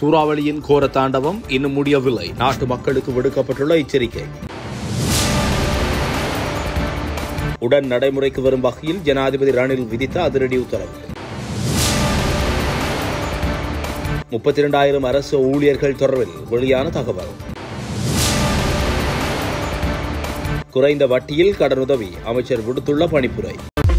சூறாவளியின் கோர தாண்டவம் இன்னும் முடியவில்லை நாட்டு மக்களுக்கு விடுக்கப்பட்டுள்ள எச்சரிக்கை உடன் நடைமுறைக்கு வரும் வகையில் ஜனாதிபதி ரணில் விதித்த அதிரடி உத்தரவு முப்பத்தி இரண்டாயிரம் அரசு ஊழியர்கள் தொடர்பில் வெளியான தகவல் குறைந்த வட்டியில் கடனுதவி அமைச்சர் விடுத்துள்ள பணிப்புரை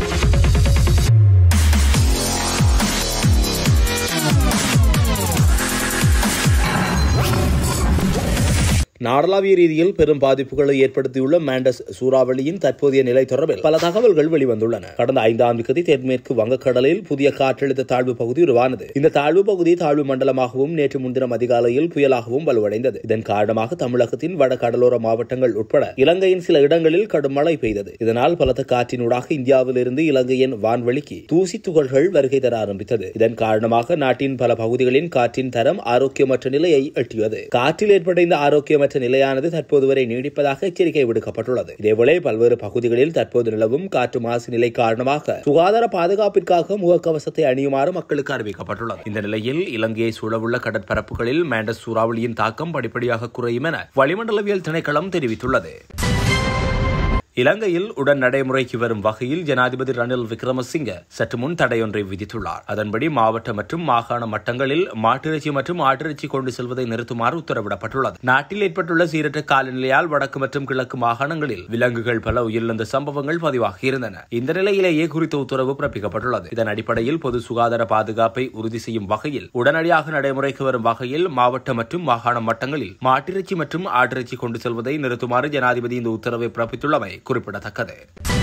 நாடளாவிய ரீதியில் பெரும் பாதிப்புகளை ஏற்படுத்தியுள்ள மாண்டஸ் சூறாவளியின் தற்போதைய நிலை தொடர்பில் பல தகவல்கள் வெளிவந்துள்ளன கடந்த ஐந்தாம் தேதி தென்மேற்கு வங்கக்கடலில் புதிய காற்றழுத்த தாழ்வு பகுதி உருவானது இந்த தாழ்வு பகுதி தாழ்வு மண்டலமாகவும் நேற்று முன்தினம் அதிகாலையில் புயலாகவும் வலுவடைந்தது இதன் காரணமாக தமிழகத்தின் வட கடலோர மாவட்டங்கள் உட்பட இலங்கையின் சில இடங்களில் கடும் மழை பெய்தது இதனால் பலத்த காற்றினூடாக இந்தியாவிலிருந்து இலங்கையின் வான்வெளிக்கு தூசி துகள்கள் வருகை தர ஆரம்பித்தது இதன் காரணமாக நாட்டின் பல பகுதிகளின் காற்றின் தரம் ஆரோக்கியமற்ற நிலையை எட்டியது காற்றில் ஏற்பட்ட இந்த ஆரோக்கியமற்ற நிலையானது தற்போது வரை நீடிப்பதாக எச்சரிக்கை விடுக்கப்பட்டுள்ளது இதேவேளை பல்வேறு பகுதிகளில் தற்போது நிலவும் காற்று மாசு நிலை காரணமாக சுகாதார பாதுகாப்பிற்காக முகக்கவசத்தை அணியுமாறு மக்களுக்கு அறிவிக்கப்பட்டுள்ளது இந்த நிலையில் இலங்கையை சூழவுள்ள கடற்பரப்புகளில் மேண்டஸ் சூறாவளியின் தாக்கம் படிப்படியாக குறையும் என வளிமண்டலவியல் திணைக்களம் தெரிவித்துள்ளது இலங்கையில் உடன் நடைமுறைக்கு வரும் வகையில் ஜனாதிபதி ரணில் விக்ரமசிங்க சற்று முன் தடையொன்றை விதித்துள்ளார் அதன்படி மாவட்ட மற்றும் மாகாண மட்டங்களில் மாட்டிறைச்சி மற்றும் ஆட்டிறைச்சி கொண்டு செல்வதை நிறுத்துமாறு உத்தரவிடப்பட்டுள்ளது நாட்டில் ஏற்பட்டுள்ள சீரற்ற காலநிலையால் வடக்கு மற்றும் கிழக்கு மாகாணங்களில் விலங்குகள் பல உயிரிழந்த சம்பவங்கள் பதிவாகியிருந்தன இந்த நிலையிலேயே குறித்த உத்தரவு பிறப்பிக்கப்பட்டுள்ளது இதன் அடிப்படையில் பொது சுகாதார பாதுகாப்பை உறுதி செய்யும் வகையில் உடனடியாக நடைமுறைக்கு வரும் வகையில் மாவட்ட மற்றும் மாகாண மட்டங்களில் மாட்டிறைச்சி மற்றும் ஆட்டிறைச்சி கொண்டு செல்வதை நிறுத்துமாறு ஜனாதிபதி இந்த உத்தரவை பிறப்பித்துள்ளமை குறிப்பிடத்தக்கது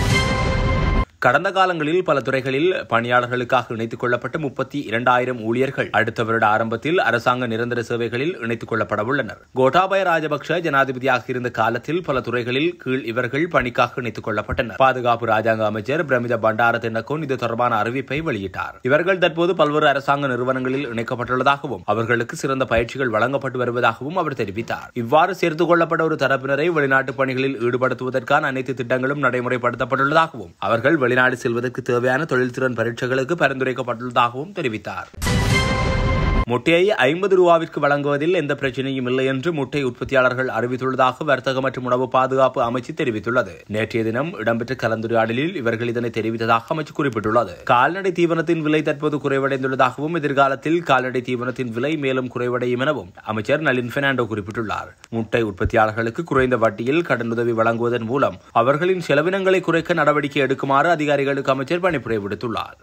கடந்த காலங்களில் பல துறைகளில் பணியாளர்களுக்காக இணைத்துக் கொள்ளப்பட்ட முப்பத்தி இரண்டாயிரம் ஊழியர்கள் அடுத்த வருட ஆரம்பத்தில் அரசாங்க நிரந்தர சேவைகளில் இணைத்துக் கொள்ளப்பட உள்ளனர் கோட்டாபய ராஜபக்ஷ ஜனாதிபதியாக இருந்த காலத்தில் பல துறைகளில் கீழ் இவர்கள் பணிக்காக இணைத்துக் கொள்ளப்பட்டனர் பாதுகாப்பு ராஜாங்க அமைச்சர் பிரமித பண்டார தென்னக்கோன் இது தொடர்பான அறிவிப்பை வெளியிட்டார் இவர்கள் தற்போது பல்வேறு அரசாங்க நிறுவனங்களில் இணைக்கப்பட்டுள்ளதாகவும் அவர்களுக்கு சிறந்த பயிற்சிகள் வழங்கப்பட்டு வருவதாகவும் அவர் தெரிவித்தார் இவ்வாறு சேர்த்துக் கொள்ளப்பட்ட ஒரு தரப்பினரை வெளிநாட்டு பணிகளில் ஈடுபடுத்துவதற்கான அனைத்து திட்டங்களும் நடைமுறைப்படுத்தப்பட்டுள்ளதாகவும் அவர்கள் வெளிநாடு செல்வதற்கு தேவையான தொழில்திறன் பரீட்சைகளுக்கு பரிந்துரைக்கப்பட்டுள்ளதாகவும் தெரிவித்தார் முட்டையை ஐம்பது ரூபாவிற்கு வழங்குவதில் எந்த பிரச்சனையும் இல்லை என்று முட்டை உற்பத்தியாளர்கள் அறிவித்துள்ளதாக வர்த்தக மற்றும் உணவு பாதுகாப்பு அமைச்சு தெரிவித்துள்ளது நேற்றைய தினம் இடம்பெற்ற கலந்துரையாடலில் இவர்கள் இதனை தெரிவித்ததாக அமைச்சு குறிப்பிட்டுள்ளது கால்நடை தீவனத்தின் விலை தற்போது குறைவடைந்துள்ளதாகவும் எதிர்காலத்தில் கால்நடை தீவனத்தின் விலை மேலும் குறைவடையும் எனவும் அமைச்சர் நளின் பெர்னாண்டோ குறிப்பிட்டுள்ளார் முட்டை உற்பத்தியாளர்களுக்கு குறைந்த வட்டியில் கடனுதவி வழங்குவதன் மூலம் அவர்களின் செலவினங்களை குறைக்க நடவடிக்கை எடுக்குமாறு அதிகாரிகளுக்கு அமைச்சர் பணிப்புரை விடுத்துள்ளார்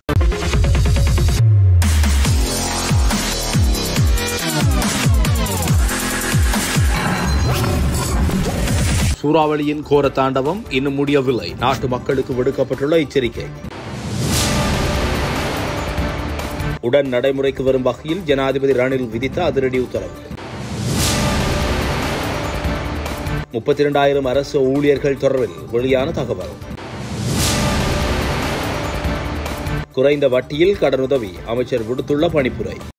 சூறாவளியின் கோர தாண்டவம் இன்னும் முடியவில்லை நாட்டு மக்களுக்கு விடுக்கப்பட்டுள்ள எச்சரிக்கை உடன் நடைமுறைக்கு வரும் வகையில் ஜனாதிபதி ரணில் விதித்த அதிரடி உத்தரவு முப்பத்தி இரண்டாயிரம் அரசு ஊழியர்கள் தொடர்பில் வெளியான தகவல் குறைந்த வட்டியில் கடனுதவி அமைச்சர் விடுத்துள்ள பணிப்புரை